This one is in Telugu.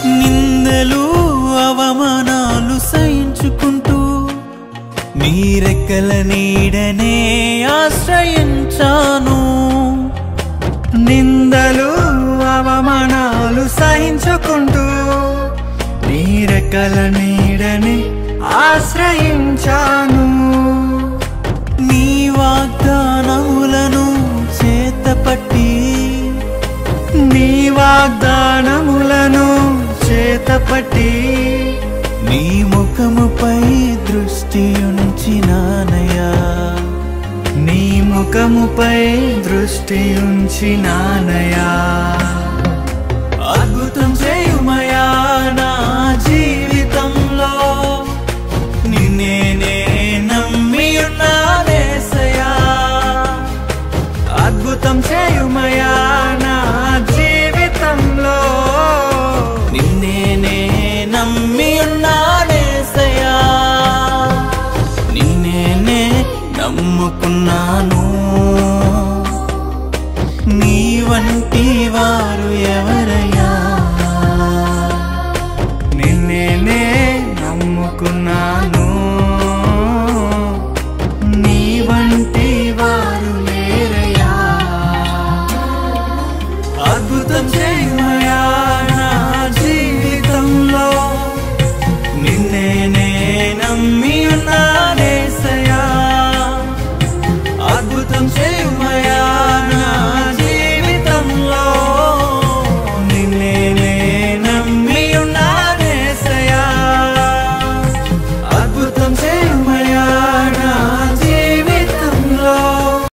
నిందలు అవమానాలు సహించుకుంటూ నీ రెక్కల నీడనే ఆశ్రయించాను నిందలు అవమానాలు సహించుకుంటూ నీ రెక్కల నీడని ఆశ్రయించాను నీ వాగ్దానములను చేతపట్టి నీ వాగ్దానములను చేతపట్టి నీ ముఖముపై దృష్టి ఉంచినానయా నీ ముఖముపై దృష్టి ఉంచినానయా అద్భుతం చేయుమయా నా జీవితంలో నిన్నే నే నమ్మి ఉన్నానేసయా అద్భుతం చేయుమయా నా జీవితంలో నిన్నే నే నమ్మి ఉన్నానేసయా నిన్నే నే నమ్ముకున్నాను నీ వంటి వారు ఎవరయ్యా నిన్నే నమ్ముకున్నాను నీ వంటి వారు లేరయ్యా అద్భుతం చేయమయ్యా